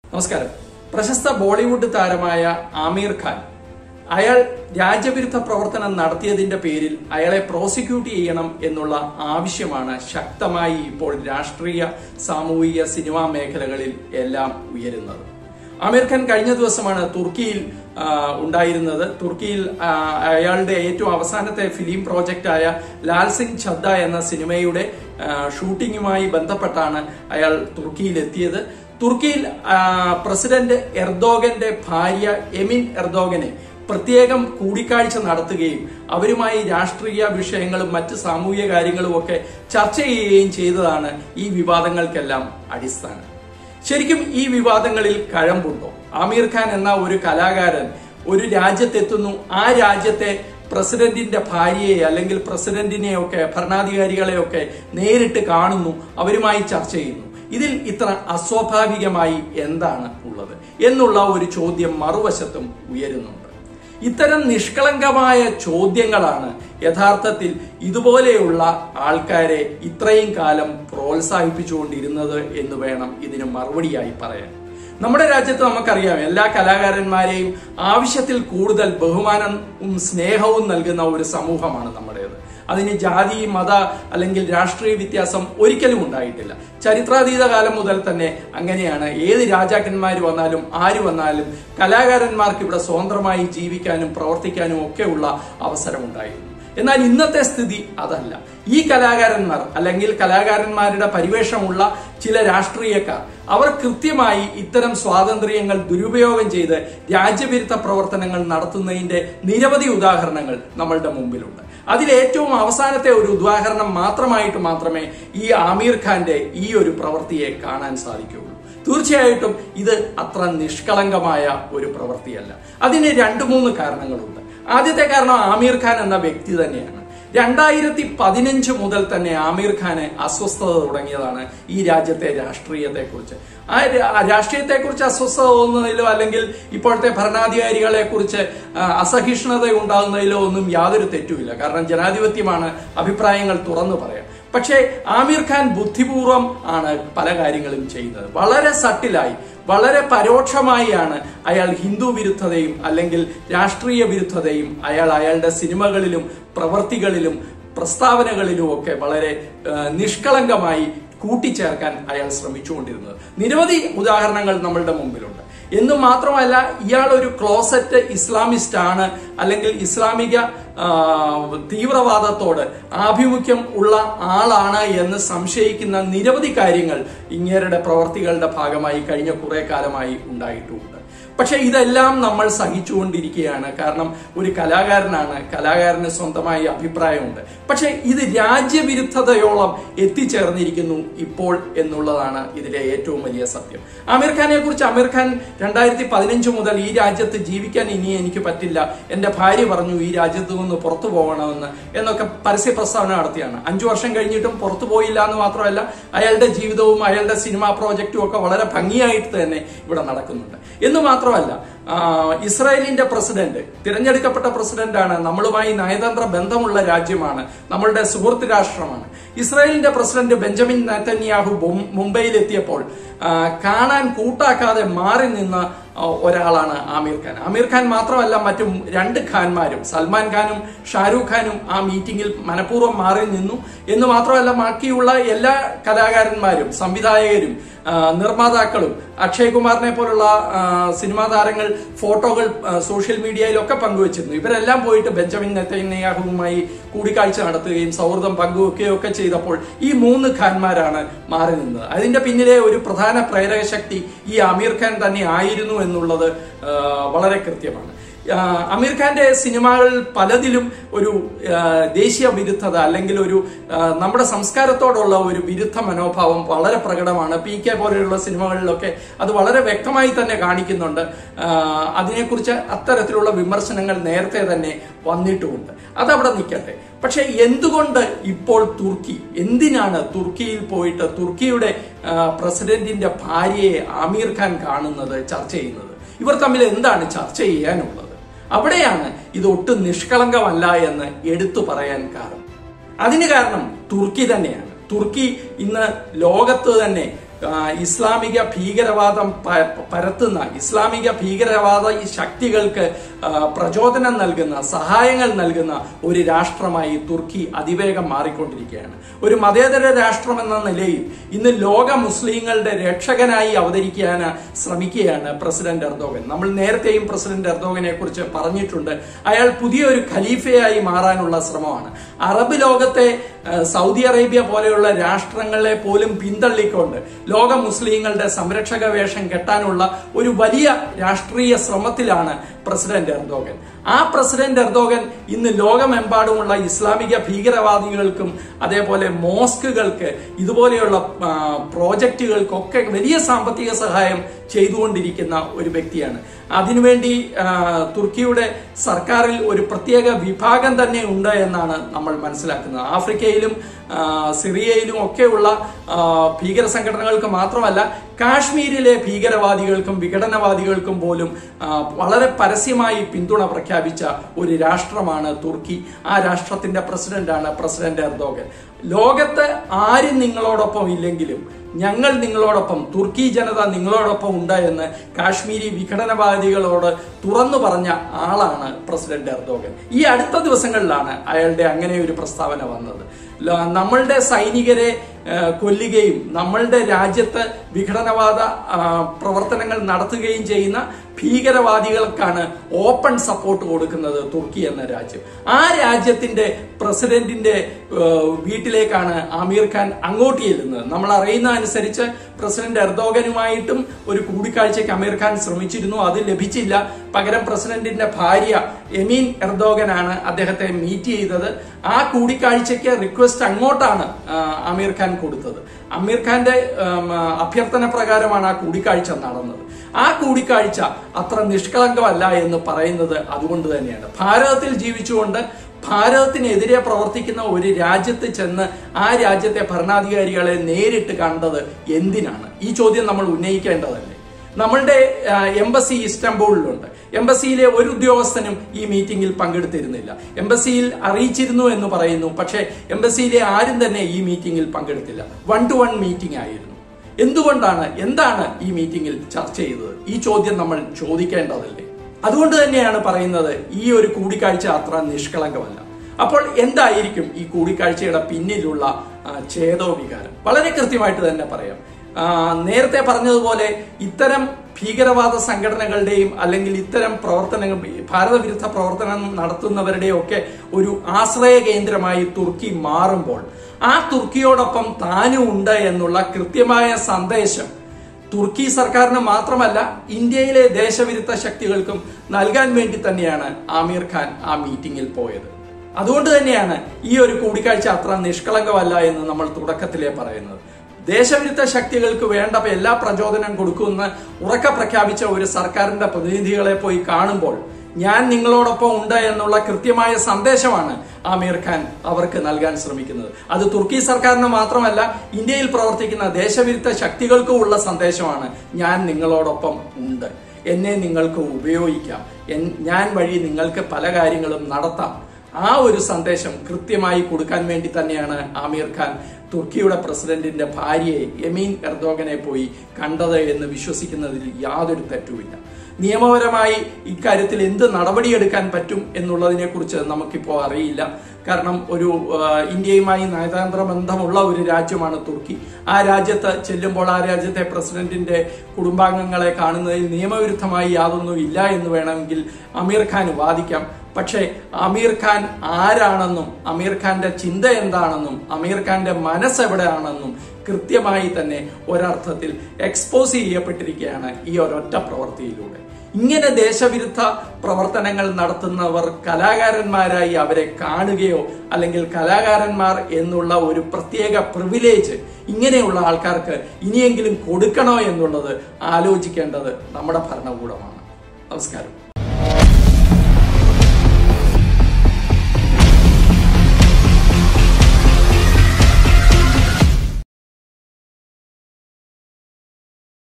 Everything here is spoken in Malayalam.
നമസ്കാരം പ്രശസ്ത ബോളിവുഡ് താരമായ ആമീർ ഖാൻ അയാൾ രാജ്യവിരുദ്ധ പ്രവർത്തനം നടത്തിയതിന്റെ പേരിൽ അയാളെ പ്രോസിക്യൂട്ട് ചെയ്യണം എന്നുള്ള ആവശ്യമാണ് ശക്തമായി ഇപ്പോൾ രാഷ്ട്രീയ സാമൂഹിക സിനിമാ മേഖലകളിൽ എല്ലാം ഉയരുന്നത് ആമീർ ഖാൻ കഴിഞ്ഞ ദിവസമാണ് തുർക്കിയിൽ ആ, ഉണ്ടായിരുന്നത് തുർക്കിയിൽ ആ, അയാളുടെ ഏറ്റവും അവസാനത്തെ ഫിലിം പ്രോജക്റ്റായ ലാൽ സിംഗ് ഛദ്ദ എന്ന സിനിമയുടെ ആ, ഷൂട്ടിങ്ങുമായി ബന്ധപ്പെട്ടാണ് അയാൾ തുർക്കിയിൽ എത്തിയത് തുർക്കിയിൽ ആ, പ്രസിഡന്റ് എർദോഗന്റെ ഭാര്യ എമിൻ എർദോഗനെ പ്രത്യേകം കൂടിക്കാഴ്ച നടത്തുകയും അവരുമായി രാഷ്ട്രീയ വിഷയങ്ങളും മറ്റ് സാമൂഹിക കാര്യങ്ങളും ഒക്കെ ചർച്ച ചെയ്യുകയും ചെയ്തതാണ് ഈ വിവാദങ്ങൾക്കെല്ലാം അടിസ്ഥാനം ശരിക്കും ഈ വിവാദങ്ങളിൽ കഴമ്പുണ്ടോ ആമീർ ഖാൻ എന്ന ഒരു കലാകാരൻ ഒരു രാജ്യത്തെത്തുന്നു ആ രാജ്യത്തെ പ്രസിഡന്റിന്റെ ഭാര്യയെ അല്ലെങ്കിൽ പ്രസിഡന്റിനെയൊക്കെ ഭരണാധികാരികളെയൊക്കെ നേരിട്ട് കാണുന്നു അവരുമായി ചർച്ച ചെയ്യുന്നു ഇതിൽ ഇത്ര അസ്വാഭാവികമായി എന്താണ് ഉള്ളത് എന്നുള്ള ഒരു ചോദ്യം മറുവശത്തും ഉയരുന്നുണ്ട് ഇത്തരം നിഷ്കളങ്കമായ ചോദ്യങ്ങളാണ് യഥാർത്ഥത്തിൽ ഇതുപോലെയുള്ള ആൾക്കാരെ ഇത്രയും കാലം പ്രോത്സാഹിപ്പിച്ചുകൊണ്ടിരുന്നത് എന്ന് വേണം ഇതിന് മറുപടിയായി പറയാൻ നമ്മുടെ രാജ്യത്ത് നമുക്കറിയാം എല്ലാ കലാകാരന്മാരെയും ആവശ്യത്തിൽ കൂടുതൽ ബഹുമാനവും സ്നേഹവും നൽകുന്ന ഒരു സമൂഹമാണ് നമ്മുടേത് അതിന് ജാതി മത അല്ലെങ്കിൽ രാഷ്ട്രീയ വ്യത്യാസം ഒരിക്കലും ഉണ്ടായിട്ടില്ല ചരിത്രാതീത കാലം മുതൽ തന്നെ അങ്ങനെയാണ് ഏത് രാജാക്കന്മാർ വന്നാലും ആര് വന്നാലും കലാകാരന്മാർക്ക് ഇവിടെ സ്വതന്ത്രമായി ജീവിക്കാനും പ്രവർത്തിക്കാനും ഒക്കെയുള്ള അവസരമുണ്ടായിരുന്നു എന്നാൽ ഇന്നത്തെ സ്ഥിതി അതല്ല ഈ കലാകാരന്മാർ അല്ലെങ്കിൽ കലാകാരന്മാരുടെ പരിവേഷമുള്ള ചില രാഷ്ട്രീയക്കാർ അവർ കൃത്യമായി ഇത്തരം സ്വാതന്ത്ര്യങ്ങൾ ദുരുപയോഗം ചെയ്ത് രാജ്യവിരുദ്ധ പ്രവർത്തനങ്ങൾ നടത്തുന്നതിന്റെ നിരവധി ഉദാഹരണങ്ങൾ നമ്മളുടെ മുമ്പിലുണ്ട് അതിലേറ്റവും അവസാനത്തെ ഒരു ഉദാഹരണം മാത്രമായിട്ട് മാത്രമേ ഈ ആമീർ ഖാന്റെ ഈ ഒരു പ്രവൃത്തിയെ കാണാൻ സാധിക്കുകയുള്ളൂ തീർച്ചയായിട്ടും ഇത് അത്ര നിഷ്കളങ്കമായ ഒരു പ്രവൃത്തിയല്ല അതിന് രണ്ടു മൂന്ന് കാരണങ്ങളുണ്ട് ആദ്യത്തെ കാരണം ആമീർ ഖാൻ എന്ന വ്യക്തി തന്നെയാണ് രണ്ടായിരത്തി പതിനഞ്ച് മുതൽ തന്നെ ആമീർ ഖാന് അസ്വസ്ഥത തുടങ്ങിയതാണ് ഈ രാജ്യത്തെ രാഷ്ട്രീയത്തെക്കുറിച്ച് ആ രാ- രാഷ്ട്രീയത്തെക്കുറിച്ച് അസ്വസ്ഥത തോന്നുന്നതിലോ അല്ലെങ്കിൽ ഇപ്പോഴത്തെ ഭരണാധികാരികളെ കുറിച്ച് അസഹിഷ്ണുത ഉണ്ടാകുന്നതിലോ ഒന്നും യാതൊരു തെറ്റുമില്ല കാരണം ജനാധിപത്യമാണ് അഭിപ്രായങ്ങൾ തുറന്നു പറയാം പക്ഷേ ആമീർ ഖാൻ ബുദ്ധിപൂർവം ആണ് പല കാര്യങ്ങളും ചെയ്യുന്നത് വളരെ സട്ടിലായി വളരെ പരോക്ഷമായാണ് അയാൾ ഹിന്ദു വിരുദ്ധതയും അല്ലെങ്കിൽ രാഷ്ട്രീയ വിരുദ്ധതയും അയാൾ അയാളുടെ സിനിമകളിലും പ്രവർത്തികളിലും പ്രസ്താവനകളിലും ഒക്കെ വളരെ ആ, നിഷ്കളങ്കമായി കൂട്ടിച്ചേർക്കാൻ അയാൾ ശ്രമിച്ചുകൊണ്ടിരുന്നത് നിരവധി ഉദാഹരണങ്ങൾ നമ്മളുടെ മുമ്പിലുണ്ട് എന്ന് മാത്രമല്ല ഇയാൾ ഒരു ക്ലോസറ്റ് ഇസ്ലാമിസ്റ്റ് ആണ് അല്ലെങ്കിൽ ഇസ്ലാമിക ആ, തീവ്രവാദത്തോട് ആഭിമുഖ്യം ഉള്ള ആളാണ് എന്ന് സംശയിക്കുന്ന നിരവധി കാര്യങ്ങൾ ഇങ്ങേരുടെ പ്രവർത്തികളുടെ ഭാഗമായി കഴിഞ്ഞ കുറെ കാലമായി ഉണ്ടായിട്ടുമുണ്ട് പക്ഷെ ഇതെല്ലാം നമ്മൾ സഹിച്ചുകൊണ്ടിരിക്കുകയാണ് കാരണം ഒരു കലാകാരനാണ് കലാകാരന് സ്വന്തമായി അഭിപ്രായമുണ്ട് പക്ഷെ ഇത് രാജ്യവിരുദ്ധതയോളം എത്തിച്ചേർന്നിരിക്കുന്നു ഇപ്പോൾ എന്നുള്ളതാണ് ഇതിലെ ഏറ്റവും വലിയ സത്യം ആമീർ ഖാനെ കുറിച്ച് ആമീർ ഖാൻ രണ്ടായിരത്തി പതിനഞ്ച് മുതൽ ഈ രാജ്യത്ത് ജീവിക്കാൻ ഇനി എനിക്ക് പറ്റില്ല എന്റെ ഭാര്യ പറഞ്ഞു ഈ രാജ്യത്ത് നിന്ന് പുറത്തു പോകണമെന്ന് എന്നൊക്കെ പരസ്യ പ്രസ്താവന നടത്തിയാണ് അഞ്ചു വർഷം കഴിഞ്ഞിട്ടും പുറത്തു പോയില്ല എന്ന് മാത്രമല്ല അയാളുടെ ജീവിതവും അയാളുടെ സിനിമാ പ്രോജക്റ്റും ഒക്കെ വളരെ ഭംഗിയായിട്ട് തന്നെ ഇവിടെ നടക്കുന്നുണ്ട് എന്ന് മാത്രമല്ല ആ, ഇസ്രായേലിന്റെ പ്രസിഡന്റ് തിരഞ്ഞെടുക്കപ്പെട്ട പ്രസിഡന്റാണ് നമ്മളുമായി നയതന്ത്ര ബന്ധമുള്ള രാജ്യമാണ് നമ്മളുടെ സുഹൃത്ത് രാഷ്ട്രമാണ് ഇസ്രായേലിന്റെ പ്രസിഡന്റ് ബെഞ്ചമിൻ നെതന്യാഹു ബൊം- മുംബൈയിലെത്തിയപ്പോൾ ആ, കാണാൻ കൂട്ടാക്കാതെ മാറി നിന്ന ആ, ഒരാളാണ് ആമീർ ഖാൻ ആമീർ ഖാൻ മാത്രമല്ല മറ്റു രണ്ട് ഖാൻമാരും സൽമാൻ ഖാനും ഷാരൂഖ് ഖാനും ആ മീറ്റിംഗിൽ മനഃപൂർവ്വം മാറി നിന്നു എന്ന് മാത്രമല്ല ബാക്കിയുള്ള എല്ലാ കലാകാരന്മാരും സംവിധായകരും ആ, നിർമ്മാതാക്കളും അക്ഷയ് കുമാറിനെ പോലുള്ള ആ, സിനിമാ താരങ്ങൾ ഫോട്ടോകൾ ആ, സോഷ്യൽ മീഡിയയിലൊക്കെ പങ്കുവച്ചിരുന്നു ഇവരെല്ലാം പോയിട്ട് ബെഞ്ചമിൻ നെത്തന്യാഹുവുമായി കൂടിക്കാഴ്ച നടത്തുകയും സൗഹൃദം പങ്കുവെക്കുകയും ഒക്കെ ചെയ്തപ്പോൾ ഈ മൂന്ന് ഖാൻമാരാണ് മാറി നിന്നത് അതിന്റെ പിന്നിലെ ഒരു പ്രധാന പ്രേരക ശക്തി ഈ ആമീർ ഖാൻ തന്നെ ആയിരുന്നു എന്നുള്ളത് ആ, വളരെ കൃത്യമാണ് ആ, അമീർ ഖാന്റെ സിനിമകൾ പലതിലും ഒരു ആ, ദേശീയ വിരുദ്ധത അല്ലെങ്കിൽ ഒരു ആ, നമ്മുടെ സംസ്കാരത്തോടുള്ള ഒരു വിരുദ്ധ മനോഭാവം വളരെ പ്രകടമാണ് പി കെ പോലെയുള്ള സിനിമകളിലൊക്കെ അത് വളരെ വ്യക്തമായി തന്നെ കാണിക്കുന്നുണ്ട് ആ, അതിനെക്കുറിച്ച് അത്തരത്തിലുള്ള വിമർശനങ്ങൾ നേരത്തെ തന്നെ വന്നിട്ടുമുണ്ട് അതവിടെ നിൽക്കട്ടെ പക്ഷെ എന്തുകൊണ്ട് ഇപ്പോൾ തുർക്കി എന്തിനാണ് തുർക്കിയിൽ പോയിട്ട് തുർക്കിയുടെ ആ, പ്രസിഡന്റിന്റെ ഭാര്യയെ ആമീർ ഖാൻ കാണുന്നത് ചർച്ച ചെയ്യുന്നത് ഇവർ തമ്മിൽ എന്താണ് ചർച്ച ചെയ്യാനുള്ളത് അവിടെയാണ് ഇത് ഒട്ടും നിഷ്കളങ്കമല്ല എന്ന് എടുത്തു പറയാൻ കാരണം അതിന് കാരണം തുർക്കി തന്നെയാണ് തുർക്കി ഇന്ന് ലോകത്ത് തന്നെ ആ, ഇസ്ലാമിക ഭീകരവാദം പ- പരത്തുന്ന ഇസ്ലാമിക ഭീകരവാദ ഈ ശക്തികൾക്ക് ആ, പ്രചോദനം നൽകുന്ന സഹായങ്ങൾ നൽകുന്ന ഒരു രാഷ്ട്രമായി തുർക്കി അതിവേഗം മാറിക്കൊണ്ടിരിക്കുകയാണ് ഒരു മതേതര രാഷ്ട്രം എന്ന നിലയിൽ ഇന്ന് ലോക മുസ്ലിങ്ങളുടെ രക്ഷകനായി അവതരിക്കാൻ ശ്രമിക്കുകയാണ് പ്രസിഡന്റ് എർദോഗൻ നമ്മൾ നേരത്തെയും പ്രസിഡന്റ് എർദോഗനെ കുറിച്ച് പറഞ്ഞിട്ടുണ്ട് അയാൾ പുതിയൊരു ഖലീഫയായി മാറാനുള്ള ശ്രമമാണ് അറബ് ലോകത്തെ ആ, സൗദി അറേബ്യ പോലെയുള്ള രാഷ്ട്രങ്ങളെ പോലും പിന്തള്ളിക്കൊണ്ട് ലോക മുസ്ലിങ്ങളുടെ സംരക്ഷക വേഷം കെട്ടാനുള്ള ഒരു വലിയ രാഷ്ട്രീയ ശ്രമത്തിലാണ് പ്രസിഡന്റ് എർദോഗൻ ആ പ്രസിഡന്റ് എർദോഗൻ ഇന്ന് ലോകമെമ്പാടുമുള്ള ഇസ്ലാമിക ഭീകരവാദികൾക്കും അതേപോലെ മോസ്കുകൾക്ക് ഇതുപോലെയുള്ള ആ, പ്രോജക്റ്റുകൾക്കൊക്കെ വലിയ സാമ്പത്തിക സഹായം ചെയ്തുകൊണ്ടിരിക്കുന്ന ഒരു വ്യക്തിയാണ് അതിനുവേണ്ടി ആ, തുർക്കിയുടെ സർക്കാരിൽ ഒരു പ്രത്യേക വിഭാഗം തന്നെ ഉണ്ട് എന്നാണ് നമ്മൾ മനസ്സിലാക്കുന്നത് ആഫ്രിക്കയിലും ആ, സിറിയയിലും ഒക്കെയുള്ള ആ, ഭീകര സംഘടനകൾക്ക് മാത്രമല്ല കാശ്മീരിലെ ഭീകരവാദികൾക്കും വിഘടനവാദികൾക്കും പോലും ആ, വളരെ പരസ്യമായി പിന്തുണ പ്രഖ്യാപിച്ച ഒരു രാഷ്ട്രമാണ് തുർക്കി ആ രാഷ്ട്രത്തിന്റെ പ്രസിഡന്റാണ് പ്രസിഡന്റ് എർദോഗൻ ലോകത്ത് ആരും നിങ്ങളോടൊപ്പം ഇല്ലെങ്കിലും ഞങ്ങൾ നിങ്ങളോടൊപ്പം തുർക്കി ജനത നിങ്ങളോടൊപ്പം ഉണ്ട് എന്ന് കാശ്മീരി വിഘടനവാദികളോട് തുറന്നു പറഞ്ഞ ആളാണ് പ്രസിഡന്റ് എർദോഗൻ ഈ അടുത്ത ദിവസങ്ങളിലാണ് അയാളുടെ അങ്ങനെ ഒരു പ്രസ്താവന വന്നത് ല- നമ്മളുടെ സൈനികരെ ആ, കൊല്ലുകയും നമ്മളുടെ രാജ്യത്ത് വിഘടനവാദ ആ, പ്രവർത്തനങ്ങൾ നടത്തുകയും ചെയ്യുന്ന ഭീകരവാദികൾക്കാണ് ഓപ്പൺ സപ്പോർട്ട് കൊടുക്കുന്നത് തുർക്കി എന്ന രാജ്യം ആ രാജ്യത്തിന്റെ പ്രസിഡന്റിന്റെ ആ, വീട്ടിലേക്കാണ് ആമീർ ഖാൻ അങ്ങോട്ട് ചെല്ലുന്നത് നമ്മൾ അറിയുന്ന അനുസരിച്ച് പ്രസിഡന്റ് എർദോഗനുമായിട്ടും ഒരു കൂടിക്കാഴ്ചയ്ക്ക് അമീർ ഖാൻ ശ്രമിച്ചിരുന്നു അത് ലഭിച്ചില്ല പകരം പ്രസിഡന്റിന്റെ ഭാര്യ എമീൻ എർദോഗനാണ് അദ്ദേഹത്തെ മീറ്റ് ചെയ്തത് ആ കൂടിക്കാഴ്ചയ്ക്ക് റിക്വസ്റ്റ് അങ്ങോട്ടാണ് ആ, അമീർ ഖാൻ കൊടുത്തത് അമീർ ഖാന്റെ ഉം, അഭ്യർത്ഥന പ്രകാരമാണ് ആ കൂടിക്കാഴ്ച നടന്നത് ആ കൂടിക്കാഴ്ച അത്ര നിഷ്കളങ്കമല്ല എന്ന് പറയുന്നത് അതുകൊണ്ട് തന്നെയാണ് ഭാരതത്തിൽ ജീവിച്ചുകൊണ്ട് ഭാരതത്തിനെതിരെ പ്രവർത്തിക്കുന്ന ഒരു രാജ്യത്ത് ചെന്ന് ആ രാജ്യത്തെ ഭരണാധികാരികളെ നേരിട്ട് കണ്ടത് എന്തിനാണ് ഈ ചോദ്യം നമ്മൾ ഉന്നയിക്കേണ്ടതല്ലേ നമ്മളുടെ ആ, എംബസി ഇസ്തംബൂളിലുണ്ട് എംബസിയിലെ ഒരു ഉദ്യോഗസ്ഥനും ഈ മീറ്റിംഗിൽ പങ്കെടുത്തിരുന്നില്ല എംബസിയിൽ അറിയിച്ചിരുന്നു എന്ന് പറയുന്നു പക്ഷേ എംബസിയിലെ ആരും തന്നെ ഈ മീറ്റിംഗിൽ പങ്കെടുത്തില്ല വൺ ടു വൺ മീറ്റിംഗ് ആയിരുന്നു എന്തുകൊണ്ടാണ് എന്താണ് ഈ മീറ്റിംഗിൽ ചർച്ച ചെയ്തത് ഈ ചോദ്യം നമ്മൾ ചോദിക്കേണ്ടതല്ലേ അതുകൊണ്ട് തന്നെയാണ് പറയുന്നത് ഈ ഒരു കൂടിക്കാഴ്ച അത്ര നിഷ്കളങ്കമല്ല അപ്പോൾ എന്തായിരിക്കും ഈ കൂടിക്കാഴ്ചയുടെ പിന്നിലുള്ള ആ, ചേതോവികാരം വളരെ കൃത്യമായിട്ട് തന്നെ പറയാം ആ, നേരത്തെ പറഞ്ഞതുപോലെ ഇത്തരം ഭീകരവാദ സംഘടനകളുടെയും അല്ലെങ്കിൽ ഇത്തരം പ്രവർത്തനങ്ങൾ ഭാരതവിരുദ്ധ പ്രവർത്തനം നടത്തുന്നവരുടെയും ഒക്കെ ഒരു ആശ്രയ കേന്ദ്രമായി തുർക്കി മാറുമ്പോൾ ആ തുർക്കിയോടൊപ്പം താനും ഉണ്ട് എന്നുള്ള കൃത്യമായ സന്ദേശം തുർക്കി സർക്കാരിന് മാത്രമല്ല ഇന്ത്യയിലെ ദേശവിരുദ്ധ ശക്തികൾക്കും നൽകാൻ വേണ്ടി തന്നെയാണ് ആമീർ ഖാൻ ആ മീറ്റിംഗിൽ പോയത് അതുകൊണ്ട് തന്നെയാണ് ഈ ഒരു കൂടിക്കാഴ്ച അത്ര നിഷ്കളങ്കമല്ല എന്ന് നമ്മൾ തുടക്കത്തിലേ പറയുന്നത് ദേശവിരുദ്ധ ശക്തികൾക്ക് വേണ്ട എല്ലാ പ്രചോദനം കൊടുക്കുമെന്ന് ഉറക്കെ പ്രഖ്യാപിച്ച ഒരു സർക്കാരിന്റെ പ്രതിനിധികളെ പോയി കാണുമ്പോൾ ഞാൻ നിങ്ങളോടൊപ്പം ഉണ്ട് എന്നുള്ള കൃത്യമായ സന്ദേശമാണ് ആമീർ ഖാൻ അവർക്ക് നൽകാൻ ശ്രമിക്കുന്നത് അത് തുർക്കി സർക്കാരിന് മാത്രമല്ല ഇന്ത്യയിൽ പ്രവർത്തിക്കുന്ന ദേശവിരുദ്ധ ശക്തികൾക്കും ഉള്ള സന്ദേശമാണ് ഞാൻ നിങ്ങളോടൊപ്പം ഉണ്ട് എന്നെ നിങ്ങൾക്ക് ഉപയോഗിക്കാം എൻ- ഞാൻ വഴി നിങ്ങൾക്ക് പല കാര്യങ്ങളും നടത്താം ആ ഒരു സന്ദേശം കൃത്യമായി കൊടുക്കാൻ വേണ്ടി തന്നെയാണ് ആമീർ ഖാൻ തുർക്കിയുടെ പ്രസിഡന്റിന്റെ ഭാര്യയെ യമീൻ എർദോഗനെ പോയി കണ്ടത് എന്ന് വിശ്വസിക്കുന്നതിൽ യാതൊരു തെറ്റുമില്ല നിയമപരമായി ഇക്കാര്യത്തിൽ എന്ത് നടപടിയെടുക്കാൻ പറ്റും എന്നുള്ളതിനെ കുറിച്ച് നമുക്കിപ്പോൾ അറിയില്ല കാരണം ഒരു ആ, ഇന്ത്യയുമായി നയതന്ത്ര ബന്ധമുള്ള ഒരു രാജ്യമാണ് തുർക്കി ആ രാജ്യത്ത് ചെല്ലുമ്പോൾ ആ രാജ്യത്തെ പ്രസിഡന്റിന്റെ കുടുംബാംഗങ്ങളെ കാണുന്നതിൽ നിയമവിരുദ്ധമായി യാതൊന്നും ഇല്ല എന്ന് വേണമെങ്കിൽ അമീർ ഖാൻ വാദിക്കാം പക്ഷേ അമീർ ഖാൻ ആരാണെന്നും അമീർ ഖാന്റെ ചിന്ത എന്താണെന്നും അമീർ ഖാന്റെ മനസ്സ് എവിടെയാണെന്നും കൃത്യമായി തന്നെ ഒരർത്ഥത്തിൽ എക്സ്പോസ് ചെയ്യപ്പെട്ടിരിക്കുകയാണ് ഈ ഒരൊറ്റ പ്രവൃത്തിയിലൂടെ ഇങ്ങനെ ദേശവിരുദ്ധ പ്രവർത്തനങ്ങൾ നടത്തുന്നവർ കലാകാരന്മാരായി അവരെ കാണുകയോ അല്ലെങ്കിൽ കലാകാരന്മാർ എന്നുള്ള ഒരു പ്രത്യേക പ്രിവിലേജ് ഇങ്ങനെയുള്ള ആൾക്കാർക്ക് ഇനിയെങ്കിലും കൊടുക്കണോ എന്നുള്ളത് ആലോചിക്കേണ്ടത് നമ്മുടെ ഭരണകൂടമാണ് നമസ്കാരം